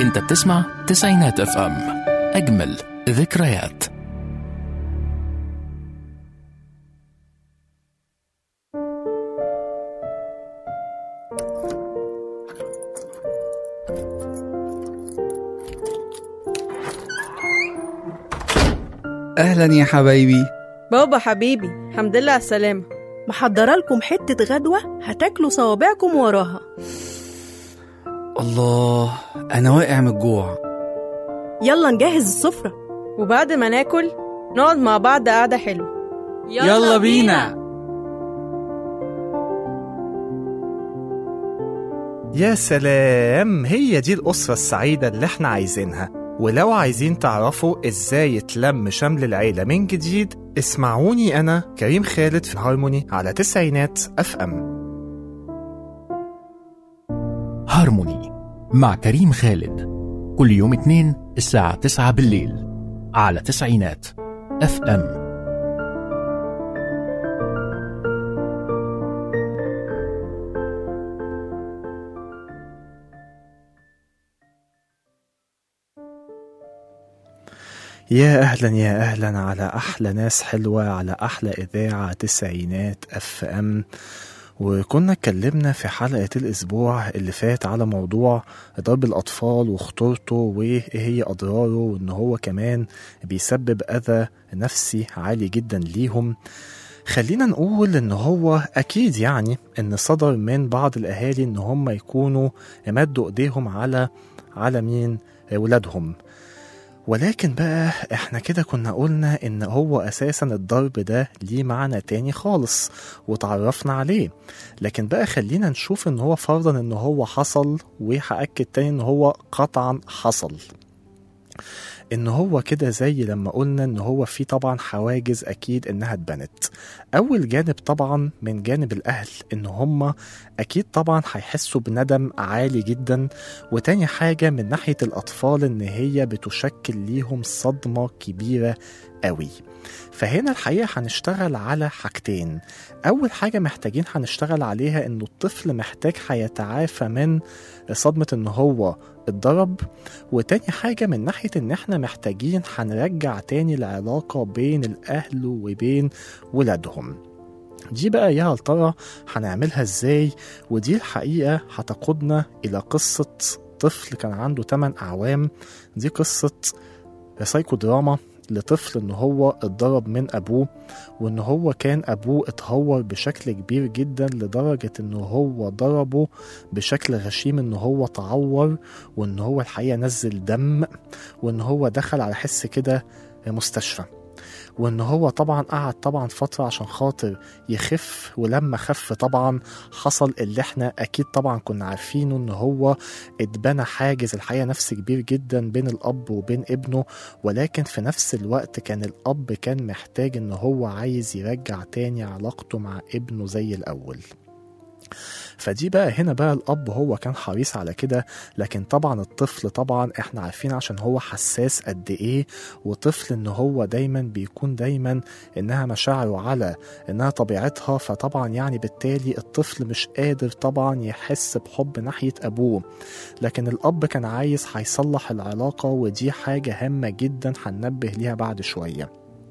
انت بتسمع تسعينات اف ام اجمل ذكريات أهلا يا حبايبي بابا حبيبي الحمد لله على السلامة محضرة لكم حتة غدوة هتاكلوا صوابعكم وراها الله أنا واقع من الجوع يلا نجهز السفرة وبعد ما ناكل نقعد مع بعض قعدة حلوة يلا بينا يا سلام هي دي الأسرة السعيدة اللي احنا عايزينها ولو عايزين تعرفوا ازاي يتلم شمل العيلة من جديد اسمعوني أنا كريم خالد في هارموني على تسعينات أف أم هارموني مع كريم خالد كل يوم اثنين الساعة تسعة بالليل على تسعينات اف ام يا أهلا يا أهلا على أحلى ناس حلوة على أحلى إذاعة تسعينات أف أم وكنا اتكلمنا في حلقة الأسبوع اللي فات على موضوع ضرب الأطفال وخطورته وإيه هي أضراره وإن هو كمان بيسبب أذى نفسي عالي جدا ليهم خلينا نقول إن هو أكيد يعني إن صدر من بعض الأهالي إن هم يكونوا مدوا إيديهم على على مين ولادهم ولكن بقى احنا كده كنا قلنا ان هو اساسا الضرب ده ليه معنى تاني خالص وتعرفنا عليه لكن بقى خلينا نشوف ان هو فرضا ان هو حصل وهأكد تاني ان هو قطعا حصل ان هو كده زي لما قلنا ان هو في طبعا حواجز اكيد انها اتبنت اول جانب طبعا من جانب الاهل ان هم اكيد طبعا هيحسوا بندم عالي جدا وتاني حاجه من ناحيه الاطفال ان هي بتشكل ليهم صدمه كبيره قوي فهنا الحقيقه هنشتغل على حاجتين اول حاجه محتاجين هنشتغل عليها انه الطفل محتاج هيتعافى من صدمه ان هو اتضرب وتاني حاجة من ناحية إن إحنا محتاجين هنرجع تاني العلاقة بين الأهل وبين ولادهم دي بقى يا هل ترى هنعملها ازاي ودي الحقيقة هتقودنا إلى قصة طفل كان عنده 8 أعوام دي قصة سايكو دراما لطفل ان هو اتضرب من ابوه وان هو كان ابوه اتهور بشكل كبير جدا لدرجة ان هو ضربه بشكل غشيم ان هو تعور وان هو الحقيقة نزل دم وان هو دخل على حس كده مستشفى وان هو طبعا قعد طبعا فترة عشان خاطر يخف ولما خف طبعا حصل اللي احنا اكيد طبعا كنا عارفينه ان هو اتبنى حاجز الحقيقة نفسي كبير جدا بين الاب وبين ابنه ولكن في نفس الوقت كان الاب كان محتاج ان هو عايز يرجع تاني علاقته مع ابنه زي الاول فدي بقى هنا بقى الاب هو كان حريص على كده لكن طبعا الطفل طبعا احنا عارفين عشان هو حساس قد ايه وطفل ان هو دايما بيكون دايما انها مشاعره على انها طبيعتها فطبعا يعني بالتالي الطفل مش قادر طبعا يحس بحب ناحية ابوه لكن الاب كان عايز هيصلح العلاقة ودي حاجة هامة جدا هننبه ليها بعد شوية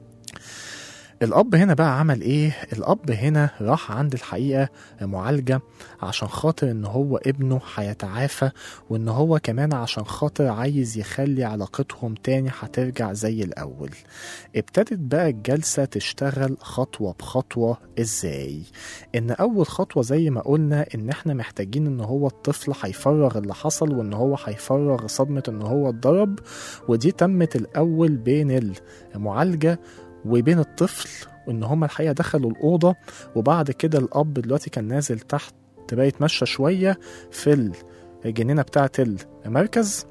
الأب هنا بقى عمل إيه؟ الأب هنا راح عند الحقيقة معالجة عشان خاطر إن هو ابنه هيتعافى وإن هو كمان عشان خاطر عايز يخلي علاقتهم تاني هترجع زي الأول. ابتدت بقى الجلسة تشتغل خطوة بخطوة إزاي؟ إن أول خطوة زي ما قلنا إن إحنا محتاجين إن هو الطفل هيفرغ اللي حصل وإن هو هيفرغ صدمة إن هو اتضرب ودي تمت الأول بين المعالجة وبين الطفل وان هما الحقيقه دخلوا الاوضه وبعد كده الاب دلوقتي كان نازل تحت بقى يتمشى شويه في الجنينه بتاعه المركز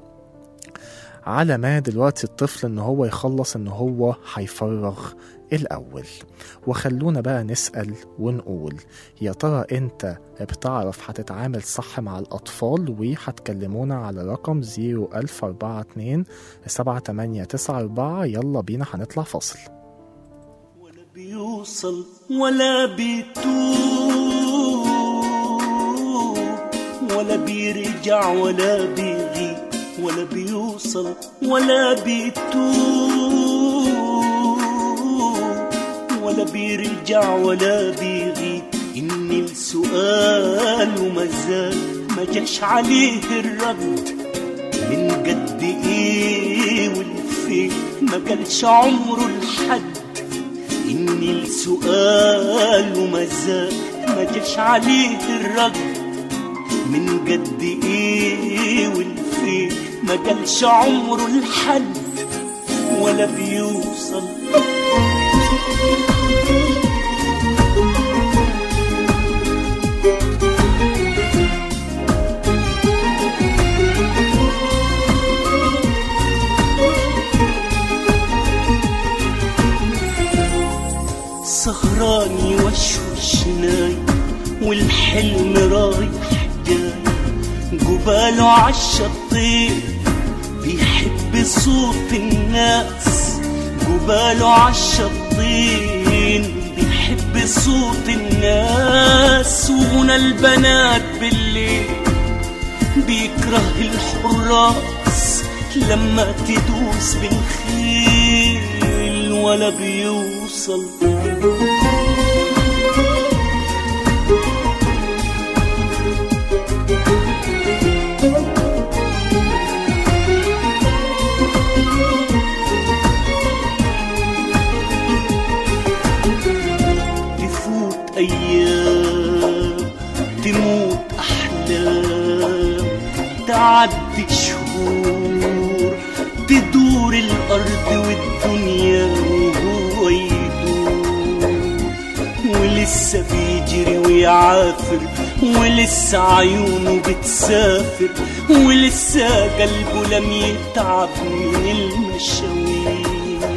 على ما دلوقتي الطفل ان هو يخلص ان هو هيفرغ الاول وخلونا بقى نسال ونقول يا ترى انت بتعرف هتتعامل صح مع الاطفال وهتكلمونا على رقم 01042 7894 يلا بينا هنطلع فاصل ولا بيوصل ولا بيتوب ولا بيرجع ولا بيغيب ولا بيوصل ولا بيتوب ولا بيرجع ولا بيغيب إن السؤال ما زال ما جاش عليه الرد من قد ايه والفين ما قالش عمره لحد ان السؤال وما زال ما جاش عليه الرد من قد ايه والفين ما قالش عمره لحد ولا بيوصل سهران يوشوش نايم والحلم رايح جاي جباله عالشطين بيحب صوت الناس جباله عالشطين بيحب صوت الناس وغنى البنات بالليل بيكره الحراس لما تدوس بالخيل ولا بيوصل تفوت أيام تموت أحلام تعدي شهور تدور الأرض والدنيا وهو يدور ولسه بيجري ويعافر ولسه عيونه بتسافر ولسه قلبه لم يتعب من المشاوير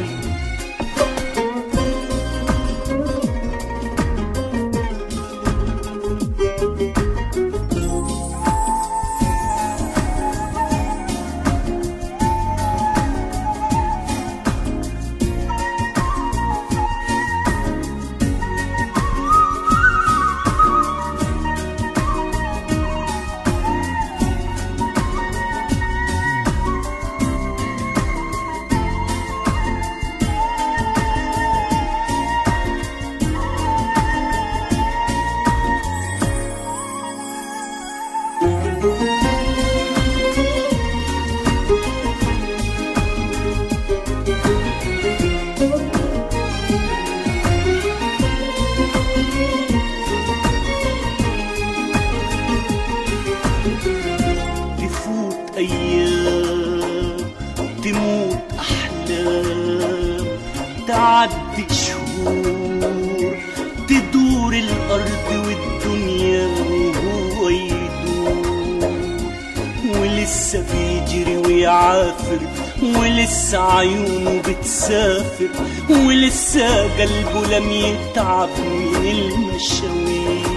تفوت أيام تموت أحلام تعدي شهور تدور الأرض والدنيا وهو يدور ولسه بيجري ويعافر ولسه عيونه بتسافر ولسه قلبه لم يتعب من المشاوير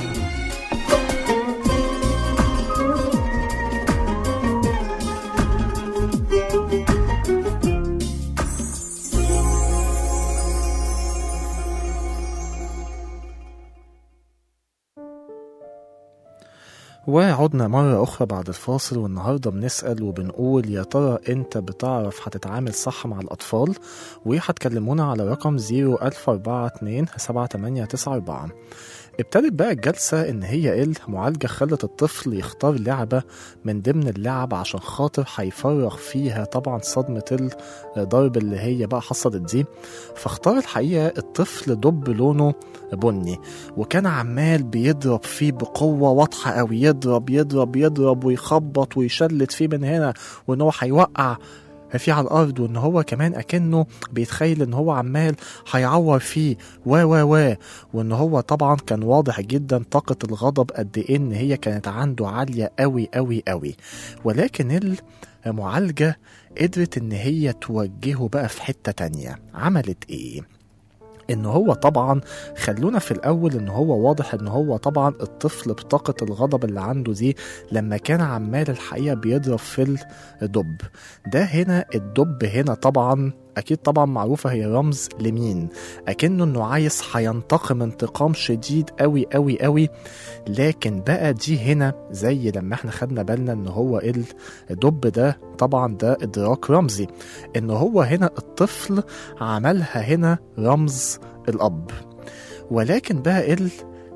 وعدنا مرة أخرى بعد الفاصل والنهاردة بنسأل وبنقول يا ترى أنت بتعرف هتتعامل صح مع الأطفال وهتكلمونا على رقم 01042 7894 ابتدت بقى الجلسة إن هي المعالجة خلت الطفل يختار لعبة من ضمن اللعب عشان خاطر هيفرغ فيها طبعا صدمة الضرب اللي هي بقى حصلت دي فاختار الحقيقة الطفل دب لونه بني وكان عمال بيضرب فيه بقوة واضحة قوي يضرب يضرب يضرب ويخبط ويشلت فيه من هنا وإن هو هيوقع فيه على الارض وان هو كمان اكنه بيتخيل ان هو عمال هيعور فيه و و و وان هو طبعا كان واضح جدا طاقه الغضب قد ايه ان هي كانت عنده عاليه قوي قوي قوي ولكن المعالجه قدرت ان هي توجهه بقى في حته تانية عملت ايه ان هو طبعا خلونا في الاول ان هو واضح ان هو طبعا الطفل بطاقه الغضب اللي عنده دي لما كان عمال الحقيقه بيضرب في الدب ده هنا الدب هنا طبعا اكيد طبعا معروفه هي رمز لمين اكنه انه عايز هينتقم انتقام شديد قوي قوي قوي لكن بقى دي هنا زي لما احنا خدنا بالنا ان هو الدب ده طبعا ده ادراك رمزي ان هو هنا الطفل عملها هنا رمز الاب ولكن بقى ال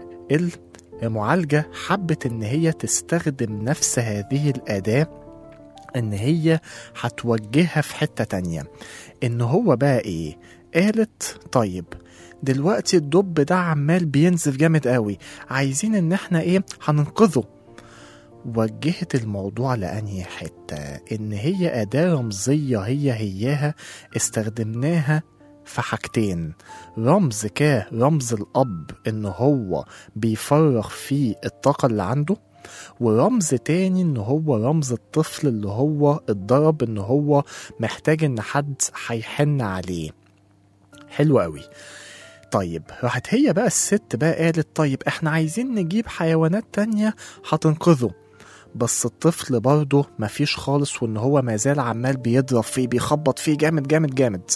المعالجه حبت ان هي تستخدم نفس هذه الاداه ان هي هتوجهها في حته تانية ان هو بقى ايه قالت طيب دلوقتي الدب ده عمال بينزف جامد قوي عايزين ان احنا ايه هننقذه وجهت الموضوع لأنهي حتة إن هي أداة رمزية هي هياها استخدمناها في حاجتين رمز كرمز الأب إن هو بيفرغ فيه الطاقة اللي عنده ورمز تاني إن هو رمز الطفل اللي هو اتضرب إن هو محتاج إن حد هيحن عليه حلو قوي طيب راحت هي بقى الست بقى قالت طيب احنا عايزين نجيب حيوانات تانية هتنقذه بس الطفل برضه مفيش خالص وان هو مازال عمال بيضرب فيه بيخبط فيه جامد جامد جامد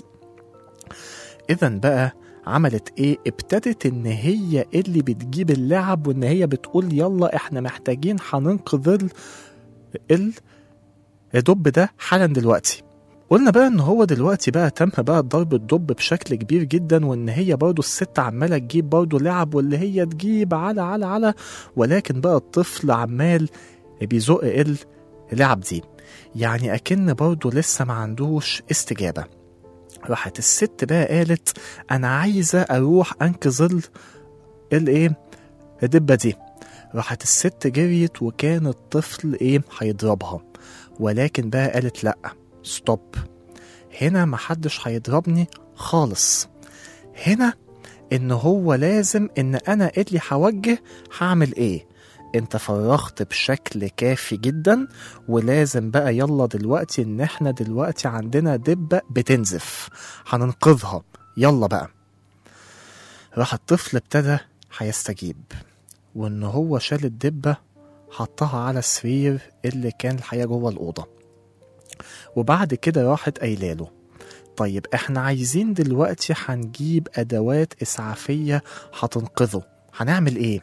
اذا بقى عملت ايه ابتدت ان هي اللي بتجيب اللعب وان هي بتقول يلا احنا محتاجين هننقذ ال ال الدب ده حالا دلوقتي قلنا بقى ان هو دلوقتي بقى تم بقى ضرب الدب بشكل كبير جدا وان هي برضه الست عماله تجيب برضه لعب واللي هي تجيب على على على ولكن بقى الطفل عمال بيزق اللعب دي يعني اكن برضه لسه ما عندوش استجابه راحت الست بقى قالت انا عايزه اروح انقذ ال- الايه الدبه دي راحت الست جريت وكان الطفل ايه هيضربها ولكن بقى قالت لا ستوب هنا محدش هيضربني خالص هنا ان هو لازم ان انا اللي هوجه هعمل ايه انت فرغت بشكل كافي جدا ولازم بقى يلا دلوقتي ان احنا دلوقتي عندنا دبة بتنزف هننقذها يلا بقى راح الطفل ابتدى هيستجيب وان هو شال الدبة حطها على السرير اللي كان الحقيقة جوه الأوضة وبعد كده راحت قايلاله طيب احنا عايزين دلوقتي هنجيب أدوات إسعافية هتنقذه هنعمل ايه؟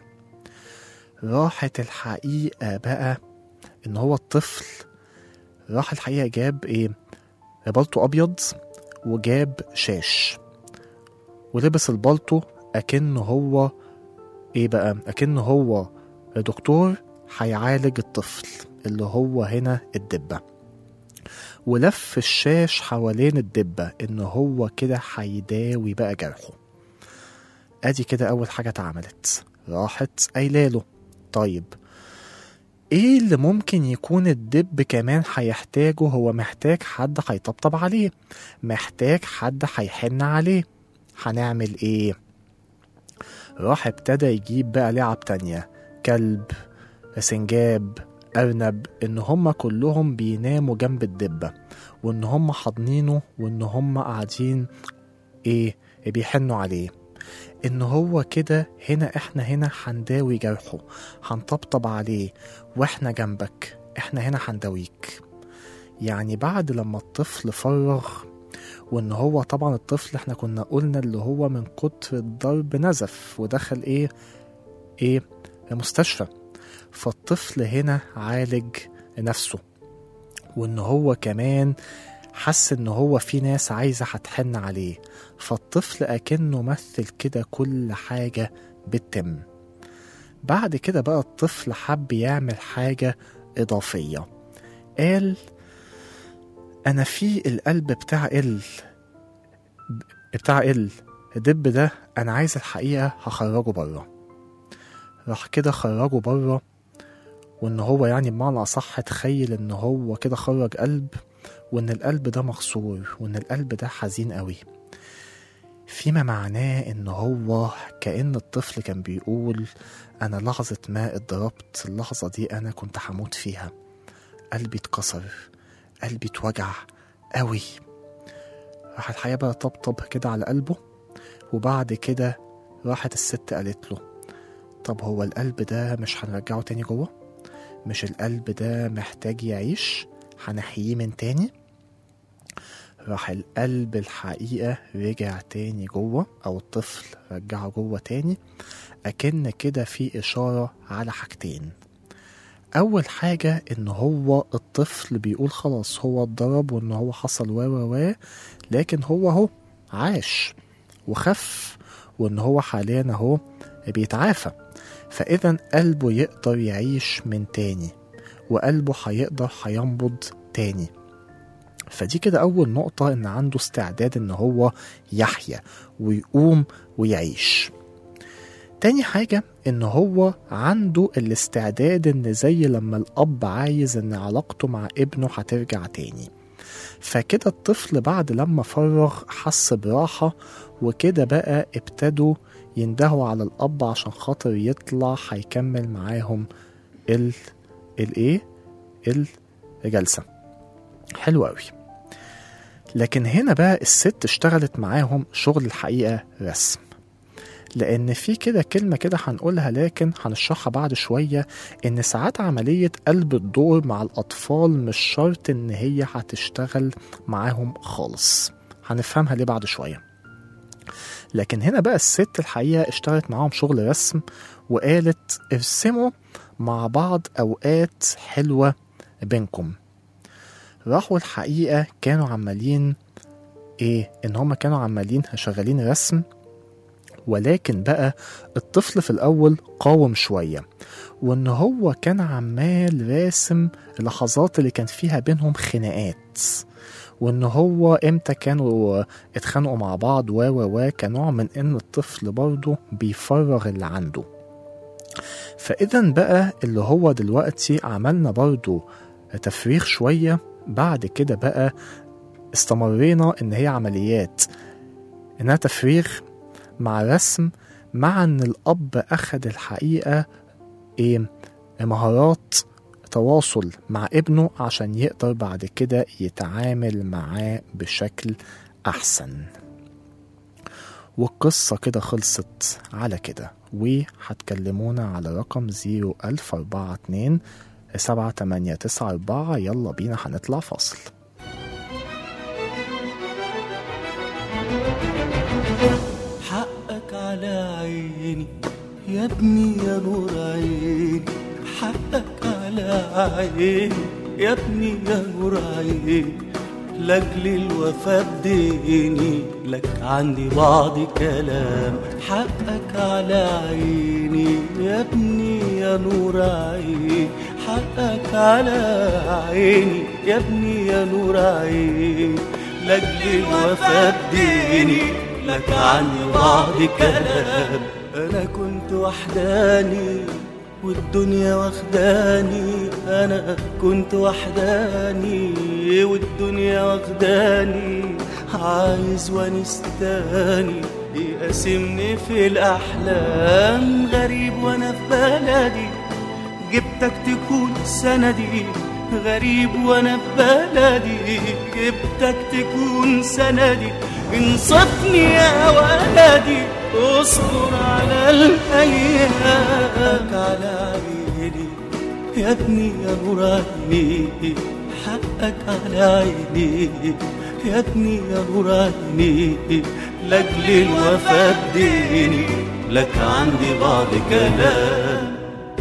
راحت الحقيقة بقى إن هو الطفل راح الحقيقة جاب إيه بلطو أبيض وجاب شاش ولبس البلطو أكنه هو إيه بقى أكنه هو دكتور هيعالج الطفل اللي هو هنا الدبة ولف الشاش حوالين الدبة إن هو كده هيداوي بقى جرحه أدي كده أول حاجة اتعملت راحت قايلاله طيب ايه اللي ممكن يكون الدب كمان هيحتاجه هو محتاج حد هيطبطب عليه محتاج حد هيحن عليه هنعمل ايه راح ابتدى يجيب بقى لعب تانية كلب سنجاب أرنب إن هما كلهم بيناموا جنب الدبة وإن هما حاضنينه وإن هما قاعدين إيه بيحنوا عليه ان هو كده هنا احنا هنا هنداوي جرحه هنطبطب عليه واحنا جنبك احنا هنا هنداويك يعني بعد لما الطفل فرغ وان هو طبعا الطفل احنا كنا قلنا اللي هو من كتر الضرب نزف ودخل ايه ايه مستشفى فالطفل هنا عالج نفسه وان هو كمان حس ان هو في ناس عايزة هتحن عليه فالطفل أكنه مثل كده كل حاجة بتتم بعد كده بقى الطفل حب يعمل حاجة إضافية قال أنا في القلب بتاع ال بتاع ال الدب ده أنا عايز الحقيقة هخرجه بره راح كده خرجه بره وإن هو يعني بمعنى أصح تخيل إن هو كده خرج قلب وإن القلب ده مكسور وإن القلب ده حزين قوي فيما معناه إن هو كأن الطفل كان بيقول أنا لحظة ما اتضربت اللحظة دي أنا كنت هموت فيها قلبي اتكسر قلبي اتوجع قوي راح الحقيقة بقى طبطب كده على قلبه وبعد كده راحت الست قالت له طب هو القلب ده مش هنرجعه تاني جوه مش القلب ده محتاج يعيش هنحييه من تاني راح القلب الحقيقة رجع تاني جوه أو الطفل رجعه جوه تاني أكن كده في إشارة على حاجتين أول حاجة إن هو الطفل بيقول خلاص هو اتضرب وإن هو حصل و و و لكن هو أهو عاش وخف وإن هو حاليا أهو بيتعافى فإذا قلبه يقدر يعيش من تاني وقلبه هيقدر هينبض تاني فدي كده أول نقطة إن عنده استعداد إن هو يحيا ويقوم ويعيش تاني حاجة إن هو عنده الاستعداد إن زي لما الأب عايز إن علاقته مع ابنه هترجع تاني فكده الطفل بعد لما فرغ حس براحة وكده بقى ابتدوا يندهوا على الأب عشان خاطر يطلع هيكمل معاهم ال الايه الجلسة حلو قوي لكن هنا بقى الست اشتغلت معاهم شغل الحقيقة رسم لأن في كده كلمة كده هنقولها لكن هنشرحها بعد شوية إن ساعات عملية قلب الدور مع الأطفال مش شرط إن هي هتشتغل معاهم خالص هنفهمها ليه بعد شوية لكن هنا بقى الست الحقيقة اشتغلت معاهم شغل رسم وقالت ارسموا مع بعض أوقات حلوة بينكم راحوا الحقيقة كانوا عمالين ايه ان هما كانوا عمالين شغالين رسم ولكن بقى الطفل في الأول قاوم شوية وإن هو كان عمال راسم اللحظات اللي كان فيها بينهم خناقات وإن هو إمتى كانوا اتخانقوا مع بعض و و و كنوع من إن الطفل برضه بيفرغ اللي عنده فإذا بقى اللي هو دلوقتي عملنا برضه تفريغ شوية بعد كده بقى استمرينا إن هي عمليات إنها تفريغ مع رسم مع ان الاب اخد الحقيقه ايه مهارات تواصل مع ابنه عشان يقدر بعد كده يتعامل معاه بشكل احسن والقصة كده خلصت على كده وهتكلمونا على رقم زيرو ألف أربعة اتنين سبعة تمانية تسعة أربعة يلا بينا هنطلع فاصل حقك على عيني يا ابني يا نور عيني حقك على عيني يا ابني يا نور عيني لاجل الوفاء بديني لك عندي بعض كلام حقك على عيني يا ابني يا نور عيني حقك على عيني يا ابني يا نور عيني لاجل الوفاء بديني لك عني بعض كلام انا كنت وحداني والدنيا واخداني انا كنت وحداني والدنيا واخداني عايز ونستاني يقاسمني في الاحلام غريب وانا في بلدي جبتك تكون سندي غريب وانا في بلدي جبتك تكون سندي انصفني يا ولدي اصبر على الايام على عيني يا ابني يا نور عيني حقك على عيني يا ابني يا نور عيني لاجل الوفاء بديني لك عندي بعض كلام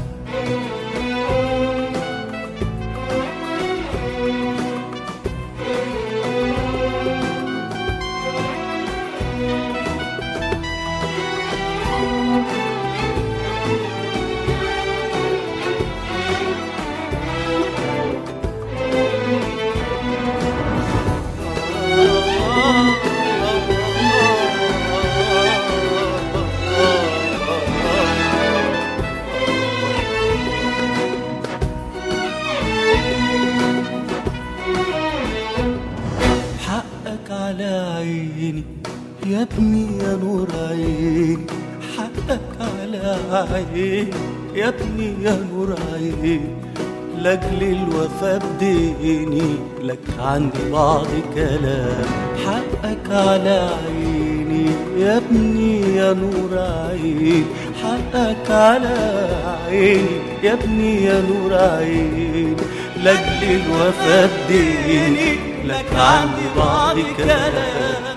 حقك على عيني يا ابني يا نور عيني حقك على عيني يا ابني يا نور عيني لاجل الوفاء بديني لك عندي بعض كلام حقك على عيني يا ابني يا نور عيني حقك على عيني يا ابني يا نور عيني لاجل الوفاء بديني لك عندي بعض كلام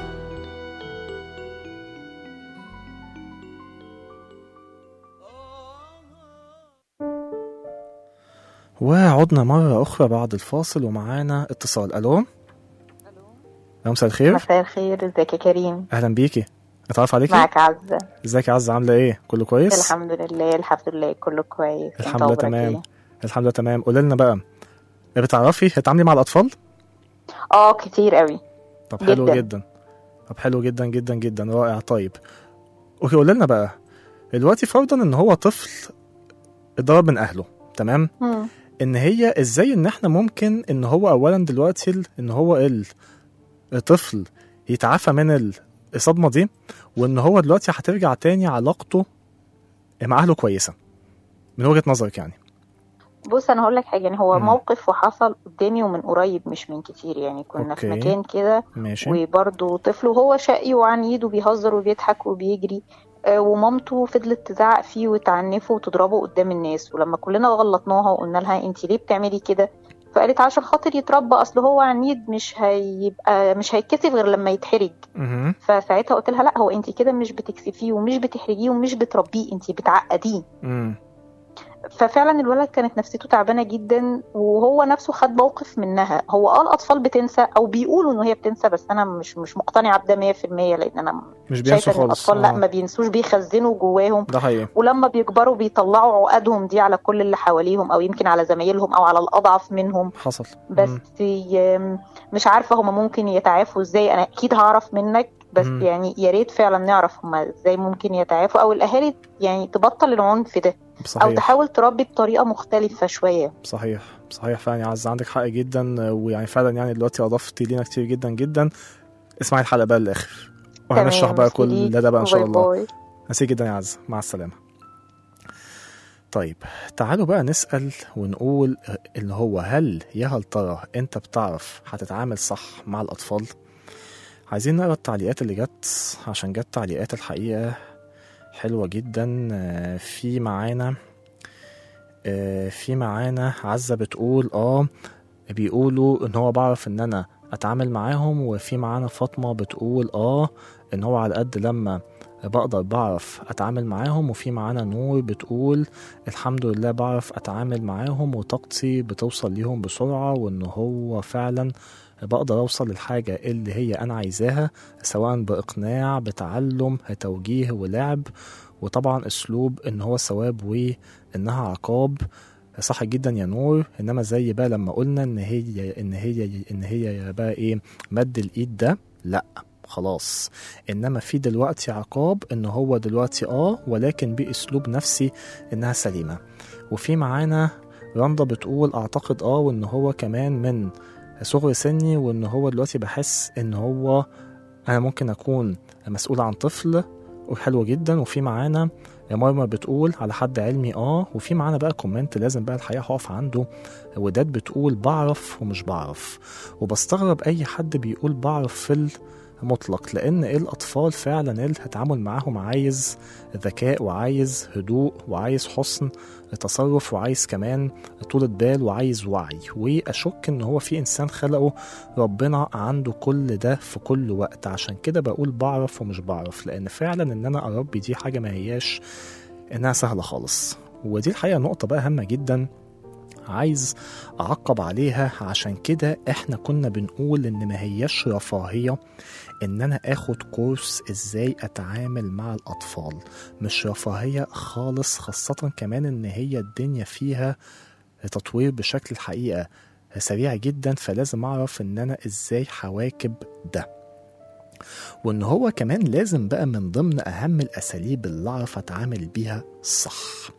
وعدنا مرة أخرى بعد الفاصل ومعانا اتصال ألو ألو مساء الخير مساء الخير ازيك يا كريم أهلا بيكي اتعرف عليكي معك عزة ازيك يا عزة عاملة ايه كله كويس الحمد لله الحمد لله كله كويس انت الحمد لله أخبارك تمام إيه؟ الحمد لله تمام قولي لنا بقى بتعرفي تتعاملي مع الأطفال اه كتير قوي طب حلو جداً. جدا طب حلو جدا جدا جدا رائع طيب اوكي قول لنا بقى دلوقتي فرضا ان هو طفل اتضرب من اهله تمام مم. ان هي ازاي ان احنا ممكن ان هو اولا دلوقتي ال- ان هو ال- الطفل يتعافى من الصدمه دي وان هو دلوقتي هترجع تاني علاقته مع اهله كويسه من وجهه نظرك يعني بص انا هقول لك حاجه يعني هو مم. موقف وحصل قدامي ومن قريب مش من كتير يعني كنا في أوكي. مكان كده ماشي وبرضه طفل وهو شقي وعنيد وبيهزر وبيضحك وبيجري آه، ومامته فضلت تزعق فيه وتعنفه وتضربه قدام الناس ولما كلنا غلطناها وقلنا لها انت ليه بتعملي كده فقالت عشان خاطر يتربى اصل هو عنيد مش هيبقى مش هيتكسف غير لما يتحرج مهم. فساعتها قلت لها لا هو انت كده مش بتكسفيه ومش بتحرجيه ومش بتربيه انت بتعقديه مم. ففعلا الولد كانت نفسيته تعبانه جدا وهو نفسه خد موقف منها هو اه الاطفال بتنسى او بيقولوا ان هي بتنسى بس انا مش مش مقتنعه بده 100% لان انا مش بينسوا شايفه ان خالص الاطفال لا آه. ما بينسوش بيخزنوا جواهم ده حقيقي ولما بيكبروا بيطلعوا عقدهم دي على كل اللي حواليهم او يمكن على زمايلهم او على الاضعف منهم حصل بس مم. ي- مش عارفه هما ممكن يتعافوا ازاي انا اكيد هعرف منك بس مم. يعني يا ريت فعلا نعرف هما ازاي ممكن يتعافوا او الاهالي يعني تبطل العنف ده او صحيح تحاول تربي بطريقه مختلفه شويه صحيح صحيح فعلا يا عز عندك حق جدا ويعني فعلا يعني دلوقتي اضفتي لينا كتير جدا جدا اسمعي الحلقه بقى للاخر وهنشرح تمام، بقى ميرسي كل ليك، ده بقى ان شاء باي الله باي. ميرسي جدا يا عز مع السلامه طيب تعالوا بقى نسأل ونقول اللي هو هل يا هل ترى انت بتعرف هتتعامل صح مع الأطفال؟ عايزين نقرا التعليقات اللي جت عشان جت تعليقات الحقيقة حلوة جدا آه، في معانا آه، في معانا عزة بتقول اه بيقولوا ان هو بعرف ان انا اتعامل معاهم وفي معانا فاطمة بتقول اه ان هو على قد لما بقدر بعرف اتعامل معاهم وفي معانا نور بتقول الحمد لله بعرف اتعامل معاهم وطاقتي بتوصل ليهم بسرعة وان هو فعلا بقدر اوصل للحاجة اللي هي انا عايزاها سواء باقناع بتعلم توجيه ولعب وطبعا اسلوب ان هو ثواب وانها عقاب صح جدا يا نور انما زي بقى لما قلنا ان هي ان هي ان هي بقى ايه مد الايد ده لا خلاص انما في دلوقتي عقاب ان هو دلوقتي اه ولكن باسلوب نفسي انها سليمه وفي معانا رندا بتقول اعتقد اه وان هو كمان من صغر سني وان هو دلوقتي بحس ان هو انا ممكن اكون مسؤول عن طفل وحلو جدا وفي معانا مرمى بتقول على حد علمي اه وفي معانا بقى كومنت لازم بقى الحقيقه هقف عنده وداد بتقول بعرف ومش بعرف وبستغرب اي حد بيقول بعرف في المطلق لان الاطفال فعلا التعامل معاهم عايز ذكاء وعايز هدوء وعايز حسن تصرف وعايز كمان طولة بال وعايز وعي واشك ان هو في انسان خلقه ربنا عنده كل ده في كل وقت عشان كده بقول بعرف ومش بعرف لان فعلا ان انا اربي دي حاجه ما هياش انها سهله خالص ودي الحقيقه نقطه بقى هامه جدا عايز اعقب عليها عشان كده احنا كنا بنقول ان ما هياش رفاهيه ان انا اخد كورس ازاي اتعامل مع الاطفال مش رفاهيه خالص خاصه كمان ان هي الدنيا فيها تطوير بشكل الحقيقه سريع جدا فلازم اعرف ان انا ازاي هواكب ده وان هو كمان لازم بقى من ضمن اهم الاساليب اللي اعرف اتعامل بيها صح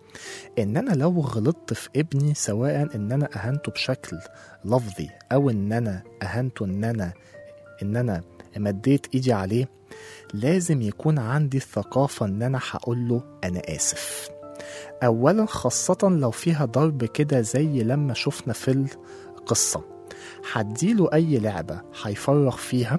ان انا لو غلطت في ابني سواء ان انا اهنته بشكل لفظي او ان انا اهنته ان انا ان انا مديت ايدي عليه لازم يكون عندي الثقافة ان انا هقول له انا اسف اولا خاصة لو فيها ضرب كده زي لما شفنا في القصة هديله اي لعبة هيفرغ فيها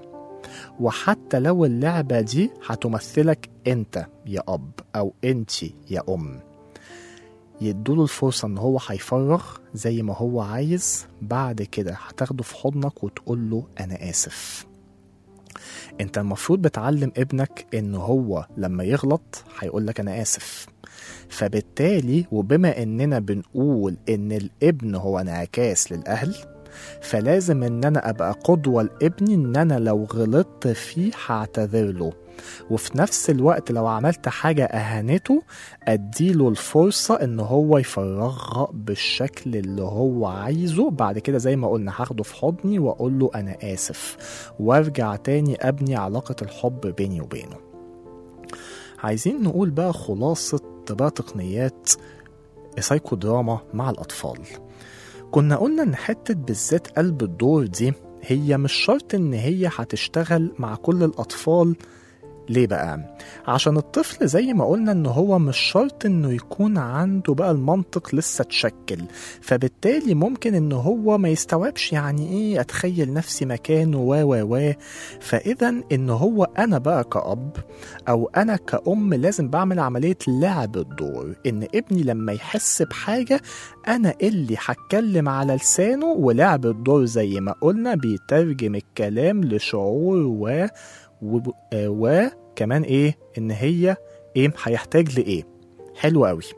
وحتى لو اللعبة دي هتمثلك انت يا اب او انت يا ام يدوله الفرصة ان هو هيفرغ زي ما هو عايز بعد كده هتاخده في حضنك وتقول له انا اسف انت المفروض بتعلم ابنك ان هو لما يغلط هيقول لك انا اسف فبالتالي وبما اننا بنقول ان الابن هو انعكاس للاهل فلازم ان انا ابقى قدوة لابني ان انا لو غلطت فيه هعتذر له وفي نفس الوقت لو عملت حاجة أهانته أديله الفرصة إن هو يفرغها بالشكل اللي هو عايزه بعد كده زي ما قلنا هاخده في حضني وأقول له أنا آسف وأرجع تاني أبني علاقة الحب بيني وبينه عايزين نقول بقى خلاصة بقى تقنيات سايكو دراما مع الأطفال كنا قلنا إن حتة بالذات قلب الدور دي هي مش شرط إن هي هتشتغل مع كل الأطفال ليه بقى؟ عشان الطفل زي ما قلنا ان هو مش شرط انه يكون عنده بقى المنطق لسه اتشكل فبالتالي ممكن ان هو ما يستوعبش يعني ايه اتخيل نفسي مكانه و و و فاذا ان هو انا بقى كأب او انا كأم لازم بعمل عملية لعب الدور ان ابني لما يحس بحاجة انا اللي هتكلم على لسانه ولعب الدور زي ما قلنا بيترجم الكلام لشعور و و... آه، وكمان ايه ان هي ايه هيحتاج لايه حلو قوي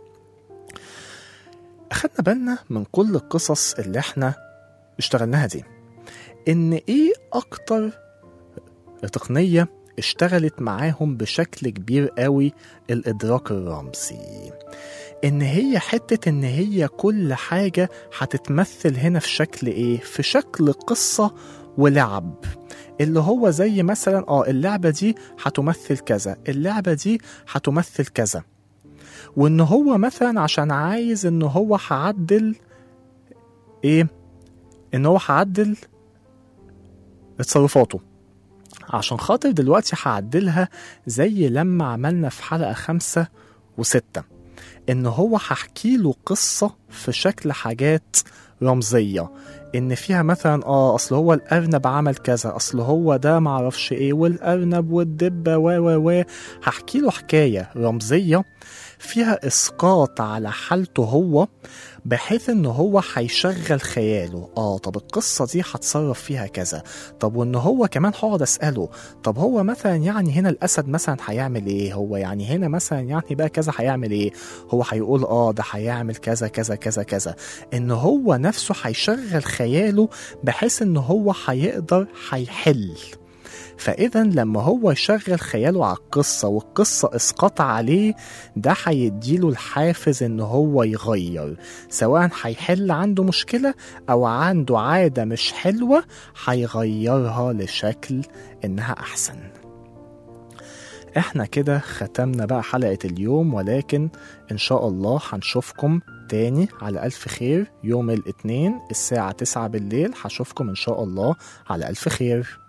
اخدنا بالنا من كل القصص اللي احنا اشتغلناها دي ان ايه اكتر تقنية اشتغلت معاهم بشكل كبير قوي الادراك الرمزي ان هي حتة ان هي كل حاجة هتتمثل هنا في شكل ايه في شكل قصة ولعب اللي هو زي مثلا اه اللعبة دي هتمثل كذا اللعبة دي هتمثل كذا وان هو مثلا عشان عايز ان هو هعدل ايه ان هو هعدل تصرفاته عشان خاطر دلوقتي هعدلها زي لما عملنا في حلقة خمسة وستة ان هو هحكي له قصة في شكل حاجات رمزية ان فيها مثلا اه اصل هو الارنب عمل كذا اصل هو ده معرفش ايه والارنب والدبة و و و هحكي له حكاية رمزية فيها اسقاط على حالته هو بحيث ان هو هيشغل خياله اه طب القصة دي هتصرف فيها كذا طب وان هو كمان هقعد اسأله طب هو مثلا يعني هنا الاسد مثلا هيعمل ايه هو يعني هنا مثلا يعني بقى كذا هيعمل ايه هو هيقول اه ده هيعمل كذا كذا كذا كذا ان هو نفسه هيشغل خياله بحيث ان هو هيقدر هيحل فإذا لما هو يشغل خياله على القصة والقصة اسقط عليه ده هيديله الحافز إن هو يغير سواء هيحل عنده مشكلة أو عنده عادة مش حلوة هيغيرها لشكل إنها أحسن احنا كده ختمنا بقى حلقة اليوم ولكن ان شاء الله هنشوفكم تاني على ألف خير يوم الاثنين الساعة تسعة بالليل هشوفكم ان شاء الله على ألف خير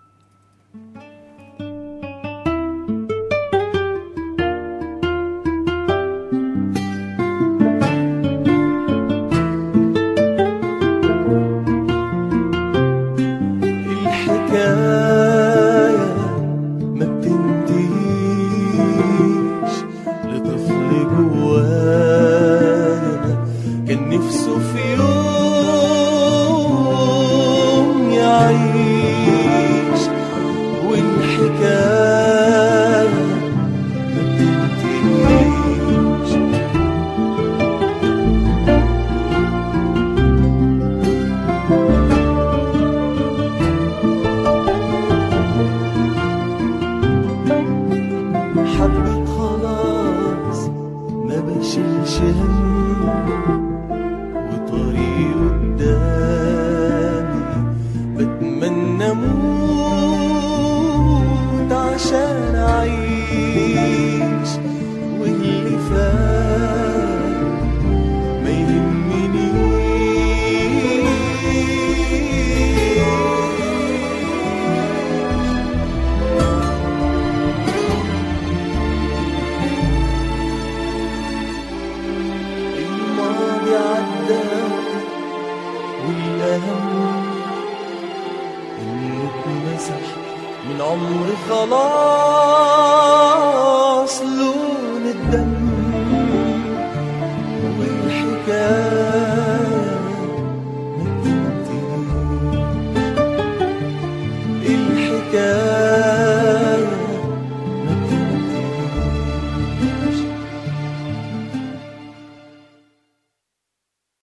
الحكاية ما بتنتهيش لطفل جوانا كان نفسه في يوم يعيش والحكاية ما بتنتهيش حبيت خلاص ما بشيلش هم وطريق قدامي بتمنى اموت عشان اعيش واللي فات ما يهمنيش الماضي عدى والأهم إنه اتمسح من عمري خلاص